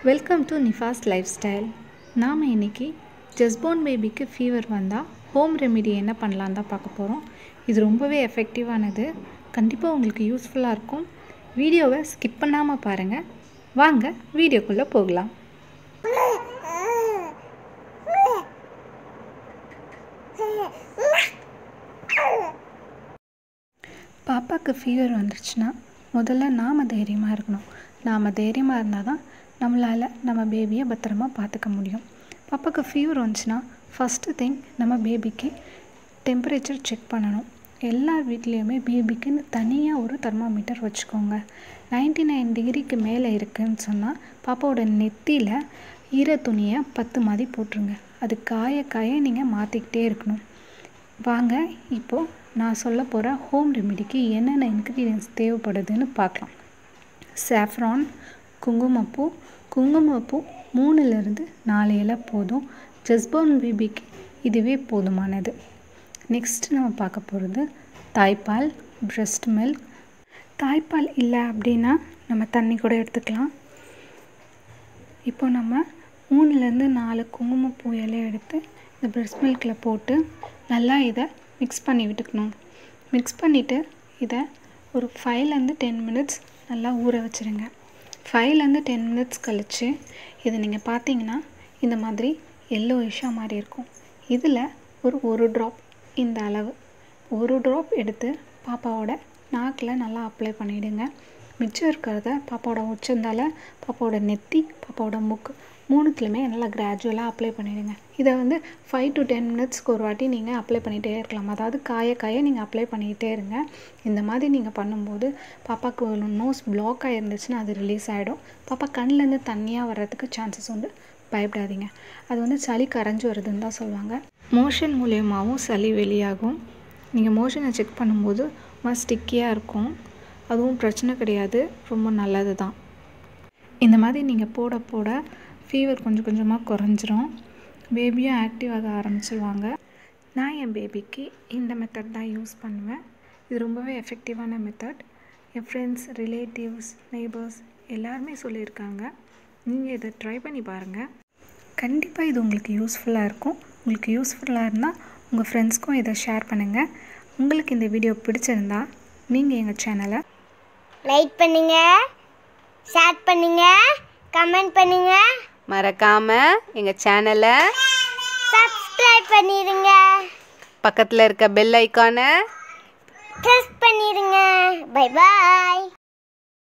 welcome to நிஃபாஸ் life style நாம் இன்றைக்கி ஜஸ்போன் பேபிக்கு ஃபீவர் வந்தால் ஹோம் ரெமிடி என்ன பண்ணலான்னு தான் பார்க்க போகிறோம் இது ரொம்பவே எஃபெக்டிவானது கண்டிப்பாக உங்களுக்கு யூஸ்ஃபுல்லாக இருக்கும் வீடியோவை ஸ்கிப் பண்ணாமல் பாருங்கள் வாங்க வீடியோக்குள்ளே போகலாம் பாப்பாவுக்கு ஃபீவர் வந்துருச்சுன்னா முதல்ல நாம் தைரியமாக இருக்கணும் நாம் தைரியமாக இருந்தால் தான் நம்மளால் நம்ம பேபியை பத்திரமா பார்த்துக்க முடியும் பாப்பாவுக்கு ஃபீவர் வந்துச்சுன்னா ஃபஸ்ட்டு திங் நம்ம பேபிக்கு டெம்பரேச்சர் செக் பண்ணணும் எல்லார் வீட்லேயுமே பேபிக்குன்னு தனியாக ஒரு தெர்மாமீட்டர் வச்சுக்கோங்க நைன்டி நைன் டிகிரிக்கு மேலே இருக்குதுன்னு சொன்னால் பாப்பாவோட நெத்தியில் ஈர துணியை பத்து மாதிரி போட்டுருங்க அது காய காய நீங்கள் மாற்றிக்கிட்டே இருக்கணும் வாங்க இப்போது நான் சொல்ல போகிற ஹோம் ரெமிடிக்கு என்னென்ன இன்க்ரீடியன்ஸ் தேவைப்படுதுன்னு பார்க்கலாம் சாஃப்ரான் குங்குமப்பூ குங்குமப்பூ மூணுலேருந்து நாலு இலை போதும் ஜஸ்போன் பேபிக்கு இதுவே போதுமானது நெக்ஸ்ட் நம்ம பார்க்க போகிறது தாய்ப்பால் பிரஸ்ட் மில்க் தாய்ப்பால் இல்லை அப்படின்னா நம்ம தண்ணி கூட எடுத்துக்கலாம் இப்போ நம்ம மூணுலேருந்து நாலு குங்குமப்பூ இலையை எடுத்து இந்த பிரஸ்ட் மில்கில் போட்டு நல்லா இதை மிக்ஸ் பண்ணி விட்டுக்கணும் மிக்ஸ் பண்ணிவிட்டு இதை ஒரு ஃபைவ்லேருந்து டென் மினிட்ஸ் நல்லா ஊற வச்சுருங்க ஃபைவ்லேருந்து டென் மினிட்ஸ் கழித்து இது நீங்கள் பார்த்தீங்கன்னா இந்த மாதிரி எல்லோ இஷ்ஷாக மாதிரி இருக்கும் இதில் ஒரு ஒரு ட்ராப் இந்த அளவு ஒரு ட்ராப் எடுத்து பாப்பாவோட நாக்கில் நல்லா அப்ளை பண்ணிவிடுங்க மிச்சம் இருக்கிறத பாப்பாவோட உச்சந்தால் பாப்பாவோட நெத்தி பாப்பாவோட மூக்கு மூணுத்துலையுமே நல்லா கிராஜுவலாக அப்ளை பண்ணிவிடுங்க இதை வந்து ஃபைவ் டு டென் மினிட்ஸ்க்கு ஒரு வாட்டி நீங்கள் அப்ளை பண்ணிகிட்டே இருக்கலாம் அதாவது காய காய நீங்கள் அப்ளை பண்ணிக்கிட்டே இருங்க இந்த மாதிரி நீங்கள் பண்ணும்போது பாப்பாவுக்கு நோஸ் பிளாக் ஆகிருந்துச்சுன்னா அது ரிலீஸ் ஆகிடும் பாப்பா கண்ணிலேருந்து தண்ணியாக வர்றதுக்கு சான்சஸ் உண்டு பயப்படாதீங்க அது வந்து சளி கரைஞ்சி வருதுன்னு தான் சொல்லுவாங்க மோஷன் மூலியமாகவும் சளி வெளியாகும் நீங்கள் மோஷனை செக் பண்ணும்போது ரொம்ப ஸ்டிக்கியாக இருக்கும் அதுவும் பிரச்சனை கிடையாது ரொம்ப நல்லது தான் இந்த மாதிரி நீங்கள் போட போட ஃபீவர் கொஞ்சம் கொஞ்சமாக குறைஞ்சிரும் பேபியும் ஆக்டிவ் ஆக ஆரம்பிச்சிருவாங்க நான் என் பேபிக்கு இந்த மெத்தட் தான் யூஸ் பண்ணுவேன் இது ரொம்பவே எஃபெக்டிவான மெத்தட் என் ஃப்ரெண்ட்ஸ் ரிலேட்டிவ்ஸ் நெய்பர்ஸ் எல்லாருமே சொல்லியிருக்காங்க நீங்கள் இதை ட்ரை பண்ணி பாருங்கள் கண்டிப்பாக இது உங்களுக்கு யூஸ்ஃபுல்லாக இருக்கும் உங்களுக்கு யூஸ்ஃபுல்லாக இருந்தால் உங்கள் ஃப்ரெண்ட்ஸ்க்கும் இதை ஷேர் பண்ணுங்கள் உங்களுக்கு இந்த வீடியோ பிடிச்சிருந்தா நீங்கள் எங்கள் சேனலை லைக் பண்ணுங்க ஷேர் பண்ணுங்க கமெண்ட் பண்ணுங்க மறக்காம எங்க சேனலை சப்ஸ்கிரைப் பண்ணிடுங்க பக்கத்துல இருக்க பெல் ஐக்கானை ப்ரெஸ் பண்ணிடுங்க பை பாய்